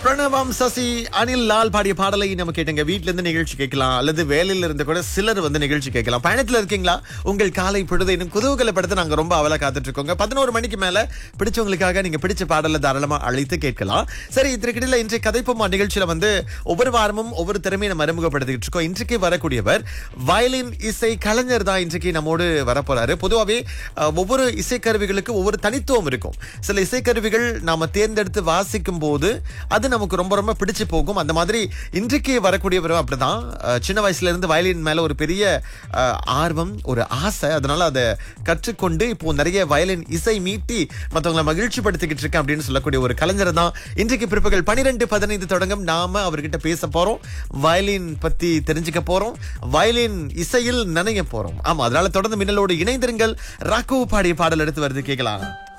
பிரணவம் சசி அனில் லால் பாடிய பாடலை நம்ம கேட்டுங்க வீட்ல இருந்து நிகழ்ச்சி கேட்கலாம் அல்லது வேலையில இருந்து கூட சிலர் வந்து நிகழ்ச்சி கேட்கலாம் பயணத்துல இருக்கீங்களா உங்கள் காலை பொழுது இன்னும் குதூகலப்படுத்த நாங்க ரொம்ப அவல காத்துட்டு இருக்கோங்க பதினோரு மணிக்கு மேல பிடிச்சவங்களுக்காக நீங்க பிடிச்ச பாடலை தாராளமா அழைத்து கேட்கலாம் சரி இதற்கிடையில இன்றைய கதைப்போமா நிகழ்ச்சியில வந்து ஒவ்வொரு வாரமும் ஒவ்வொரு திறமையை நம்ம அறிமுகப்படுத்திட்டு இருக்கோம் இன்றைக்கு வரக்கூடியவர் வயலின் இசை கலைஞர் தான் இன்றைக்கு நம்மோடு வரப்போறாரு பொதுவாகவே அஹ், ஒவ்வொரு இசைக்கருவிகளுக்கு ஒவ்வொரு தனித்துவம் இருக்கும் சில இசைக்கருவிகள் நாம தேர்ந்தெடுத்து வாசிக்கும் போது அது நமக்கு ரொம்ப ரொம்ப பிடிச்சு போகும் அந்த மாதிரி இன்றைக்கு வரக்கூடியவரும் அப்படிதான் அஹ், சின்ன வயசுல இருந்து வயலின் மேல ஒரு பெரிய அஹ், ஆர்வம் ஒரு ஆசை அதனால அதை கற்றுக்கொண்டு இப்போ நிறைய வயலின் இசை மீட்டி மற்றவங்களை மகிழ்ச்சி படுத்திக்கிட்டு இருக்கேன் அப்படின்னு சொல்லக்கூடிய ஒரு கலைஞர் தான் இன்றைக்கு பிற்பகல் பனிரெண்டு பதினைந்து தொடங்கும் நாம அவர்கிட்ட பேச போறோம் வயலின் பத்தி தெரிஞ்சுக்க போறோம் வயலின் இசையில் நினைய போறோம் ஆமா அதனால தொடர்ந்து மின்னலோடு இணைந்திருங்கள் ராக்கு பாடிய பாடல் எடுத்து வருது கேட்கலாம்